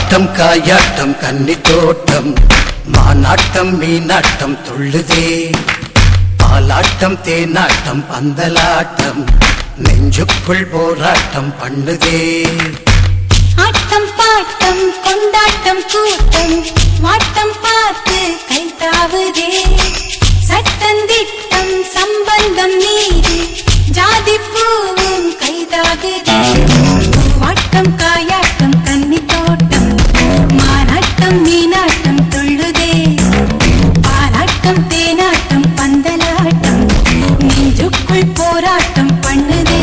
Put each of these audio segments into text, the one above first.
ஆட்டம் காயாட்டம் கன்னி தோட்டம் மானாட்டம் மீனாட்டம் துள்ளுதே பாலாட்டம் தேனாட்டம் பந்தலாட்டம் நெஞ்சுக்குள் போராட்டம் பண்ணுதே ஆட்டம் பாட்டம் கொண்டாட்டம் கூட்டம் வாட்டம் பார்த்து கை தாவுதே சட்டந்திட்டம் சம்பந்தம் நீதி ஜாதி பூவும் கைதாகுதே வாட்டம் காயாட்டம் கன்னி தோட்டம் மானாட்டம் மீனாட்டம் துள்ளுதே பாலாட்டம் தேனாட்டம் பந்தலாட்டம் நெஞ்சுக்குள் போராட்டம் பண்ணுதே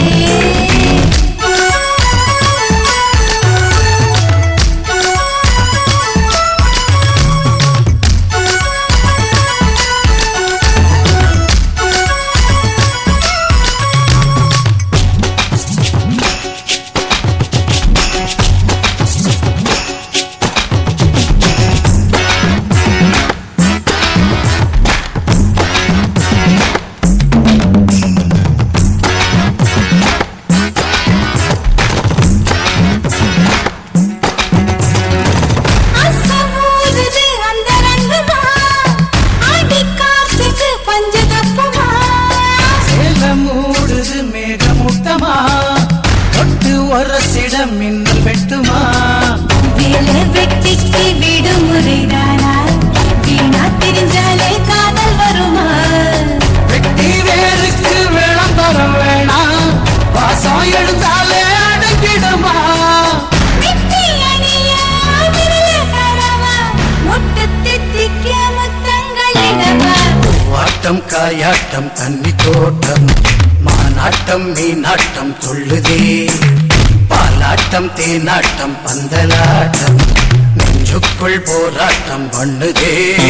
அசமூதுது அந்த ரங்கமா ஆடி காத்துக்கு பஞ்ச தப்புமா சேலம் மூடுது மேகமூட்டமா தொட்டு ஒரசிடம் மின்னல் வெட்டுமா வேலை வெட்டிக்கு விடுமுறைதானா வீணா தெரிஞ்சாலே காதல் வருமா வெட்டி வேருக்கு விளம்பரம் வேணாம் வாசம் எழுந்தாலே அடங்கிடுமா வெட்டி அணியா விரல கரவா முட்டு தித்திக்க முத்தங்களிடவா வாட்டம் காயாட்டம் தண்ணி தோட்டம் மானாட்டம் மீனாட்டம் துள்ளுதே பாலாட்டம் தேனாட்டம் பந்தலாட்டம் நெஞ்சுக்குள் போராட்டம் பண்ணுதே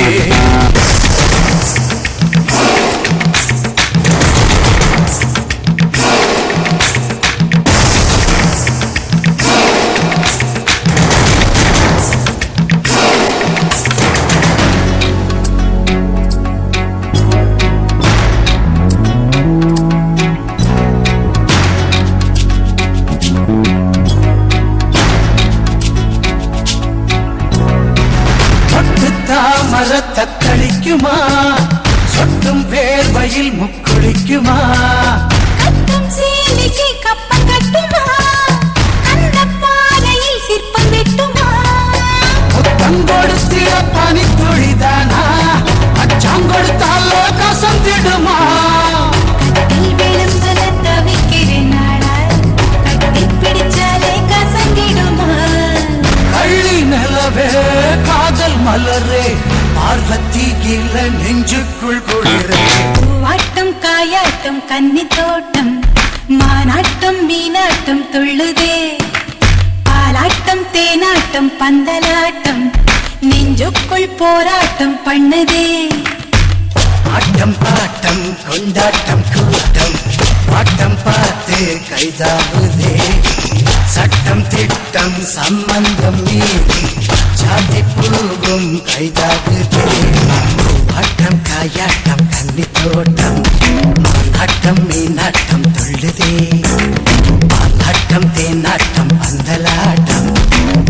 தொட்டு தாமர தத்தளிக்குமா சொட்டும் வேர்வையில் முக்குளிக்குமா கட்டும் சீலிக்கு கப்பம் கட்டுமா அந்த பாறையில் சிற்பம் வெட்டுமா முத்தம் கொடுத்திட பனி துளிதானா அச்சம் கொடுத்தாலோ கசந்திடுமா கட்டில் விழும்பல தவிக்கிறேன் நாடா கட்டி பிடிச்சாலே கசங்கிடுமா கள்ளி நிலவே காதல் மலரே பார்வதி கீழ நெஞ்சுக்குள் குளிரே பூவாட்டம் காயாட்டம் கன்னி தோட்டம் மானாட்டம் மீனாட்டம் துள்ளுதே பாலாட்டம் தேனாட்டம் பந்தலாட்டம் நெஞ்சுக்குள் போராட்டம் பண்ணுதே ஆட்டம் பாட்டம் கொண்டாட்டம் கூட்டம் பாட்டம் பார்த்து கைதாவுதே சட்டம் திட்டம் சம்பந்தம் மீறி சாதி பூவும் கைதாகுதே ஆட்டம் காயாட்டம் கன்னி தோட்டம் மானாட்டம் மீனாட்டம் துள்ளுதே பாலாட்டம் தேனாட்டம் பந்தலாட்டம்